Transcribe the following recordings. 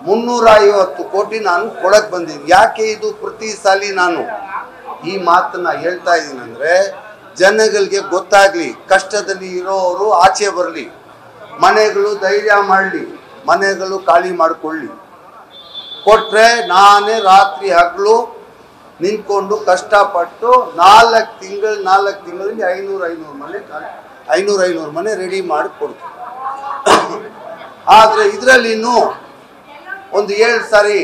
ಮುನ್ನೂರ ಐವತ್ತು ಕೋಟಿ ನಾನು ಕೊಡಕ್ ಬಂದಿದ್ದೀನಿ ಯಾಕೆ ಇದು ಪ್ರತಿ ಸಾಲಿ ನಾನು ಈ ಮಾತನ್ನ ಹೇಳ್ತಾ ಇದ್ದೀನಿ ಅಂದ್ರೆ ಜನಗಳಿಗೆ ಗೊತ್ತಾಗ್ಲಿ ಕಷ್ಟದಲ್ಲಿ ಇರೋರು ಆಚೆ ಬರಲಿ ಮನೆಗಳು ಧೈರ್ಯ ಮಾಡಲಿ ಮನೆಗಳು ಖಾಲಿ ಮಾಡಿಕೊಳ್ಳಿ ಕೊಟ್ರೆ ನಾನೇ ರಾತ್ರಿ ಹಗಲು ನಿಂತ್ಕೊಂಡು ಕಷ್ಟಪಟ್ಟು ನಾಲ್ಕು ತಿಂಗಳು ನಾಲ್ಕು ತಿಂಗಳಲ್ಲಿ ಐನೂರು ಐನೂರು ಮನೆ ಐನೂರು ಐನೂರು ಮನೆ ರೆಡಿ ಮಾಡಿ ಕೊಡ್ತೀನಿ ಆದರೆ ಇದರಲ್ಲಿನೂ ಒಂದು ಏಳು ಸಾರಿ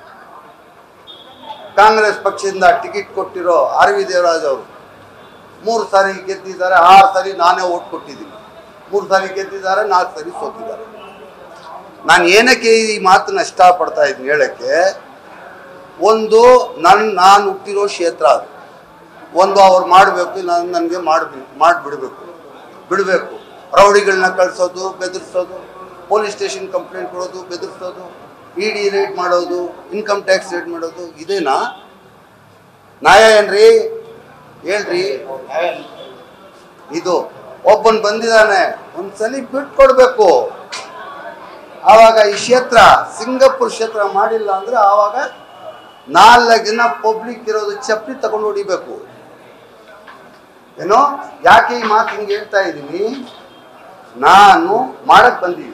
ಕಾಂಗ್ರೆಸ್ ಪಕ್ಷದಿಂದ ಟಿಕೆಟ್ ಕೊಟ್ಟಿರೋ ಆರ್ ವಿ ದೇವರಾಜ್ ಅವರು ಮೂರು ಸಾರಿ ಗೆದ್ದಿದ್ದಾರೆ ಆರು ಸಾರಿ ನಾನೇ ಓಟ್ ಕೊಟ್ಟಿದ್ದೀನಿ ಮೂರು ಸಾರಿ ಗೆದ್ದಿದ್ದಾರೆ ನಾಲ್ಕು ಸಾರಿ ಸೋತಿದ್ದಾರೆ ನಾನು ಏನಕ್ಕೆ ಈ ಮಾತನ್ನ ಇಷ್ಟಪಡ್ತಾ ಇದ್ದೀನಿ ಹೇಳಕ್ಕೆ ಒಂದು ನನ್ನ ನಾನು ಹುಟ್ಟಿರೋ ಕ್ಷೇತ್ರ ಅದು ಒಂದು ಅವ್ರು ಮಾಡಬೇಕು ನಾನು ನನಗೆ ಮಾಡಬೇಕು ಮಾಡಿಬಿಡ್ಬೇಕು ಬಿಡಬೇಕು ರೌಡಿಗಳನ್ನ ಕಳಿಸೋದು ಬೆದರಿಸೋದು ಪೊಲೀಸ್ ಸ್ಟೇಷನ್ ಕಂಪ್ಲೇಂಟ್ ಕೊಡೋದು ಬೆದರಿಸೋದು ಇ ಡಿ ರೇಟ್ ಮಾಡೋದು ಇನ್ಕಮ್ ಟ್ಯಾಕ್ಸ್ ರೇಟ್ ಮಾಡೋದು ಇದೇನಾ ನ್ಯಾಯ ಏನ್ರಿ ಹೇಳ್ರಿ ಇದು ಒಬ್ಬನ್ ಬಂದಿದ್ದಾನೆ ಒಂದ್ಸಲಿ ಬಿಟ್ಕೊಡ್ಬೇಕು ಆವಾಗ ಈ ಕ್ಷೇತ್ರ ಸಿಂಗಪುರ್ ಕ್ಷೇತ್ರ ಮಾಡಿಲ್ಲ ಅಂದ್ರೆ ಆವಾಗ ನಾಲ್ಕು ದಿನ ಪಬ್ಲಿಕ್ ಇರೋದು ಚಪ್ಪಲಿ ತಗೊಂಡು ಹೊಡಿಬೇಕು ಏನೋ ಯಾಕೆ ಈ ಮಾತು ಹಿಂಗೆ ಹೇಳ್ತಾ ಇದ್ದೀನಿ ನಾನು ಮಾಡಕ್ ಬಂದೀನಿ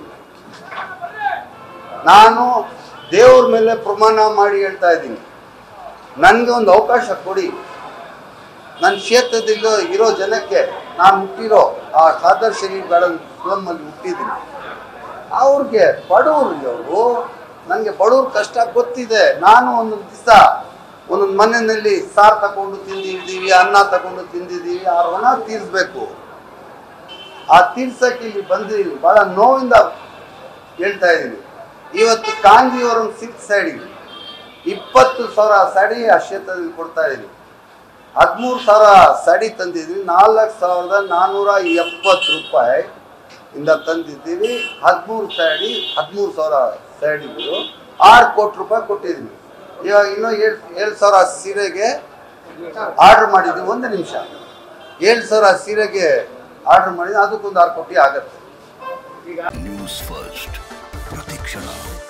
ನಾನು ದೇವ್ರ ಮೇಲೆ ಪ್ರಮಾಣ ಮಾಡಿ ಹೇಳ್ತಾ ಇದ್ದೀನಿ ನನಗೆ ಒಂದು ಅವಕಾಶ ಕೊಡಿ ನನ್ನ ಕ್ಷೇತ್ರದಲ್ಲಿ ಇರೋ ಜನಕ್ಕೆ ನಾನು ಹುಟ್ಟಿರೋ ಆ ಖಾದರ್ ಶರೀಫ್ ಗಾರ್ಡನ್ ಸ್ಲಮ್ಮಲ್ಲಿ ಹುಟ್ಟಿದ್ದೀನಿ ಅವ್ರಿಗೆ ಬಡವರು ಅವರು ನನಗೆ ಬಡವ್ರ ಕಷ್ಟ ಗೊತ್ತಿದೆ ನಾನು ಒಂದೊಂದು ದಿವಸ ಒಂದೊಂದು ಮನೆಯಲ್ಲಿ ಸಾರು ತಗೊಂಡು ತಿಂದಿದ್ದೀವಿ ಅನ್ನ ತಗೊಂಡು ತಿಂದಿದ್ದೀವಿ ಆ ಋಣ ತೀರಿಸ್ಬೇಕು ಆ ತೀರ್ಸಕ್ಕೆ ಇಲ್ಲಿ ಬಂದಿದ್ದೀನಿ ಬಹಳ ನೋವಿಂದ ಹೇಳ್ತಾ ಇದ್ದೀನಿ ಇವತ್ತು ಕಾಂಜಿಯವರಂ ಸಿಲ್ಕ್ ಸ್ಯಾಡಿ ಇಪ್ಪತ್ತು ಸಾವಿರ ಸ್ಯಾಡಿ ಆ ಕ್ಷೇತ್ರದಲ್ಲಿ ಕೊಡ್ತಾ ಇದ್ದೀನಿ ಹದಿಮೂರು ಸಾವಿರ ಸ್ಯಾಡಿ ತಂದಿದ್ದೀವಿ ನಾಲ್ಕು ಸಾವಿರದ ನಾನ್ನೂರ ಎಪ್ಪತ್ತು ರೂಪಾಯಿ ಇಂದ ತಂದಿದ್ದೀವಿ ಹದಿಮೂರು ಸ್ಯಾಡಿ ಹದಿಮೂರು ಸಾವಿರ ಸ್ಯಾಡಿಗಳು ಆರು ಕೋಟಿ ರೂಪಾಯಿ ಕೊಟ್ಟಿದ್ದೀನಿ ಇವಾಗ ಇನ್ನೂ ಏಳು ಏಳು ಸಾವಿರ ಸೀರೆಗೆ ಆರ್ಡರ್ ಮಾಡಿದ್ದೀವಿ ಒಂದು ನಿಮಿಷ ಏಳು ಸಾವಿರ ಸೀರೆಗೆ ಆರ್ಡರ್ ಮಾಡಿದ್ದೀನಿ ಅದಕ್ಕೊಂದು ಆರು ಕೋಟಿ ಆಗುತ್ತೆ ನ್ಯೂಸ್ ಫಸ್ಟ್ ಪ್ರತಿಕ್ಷಣ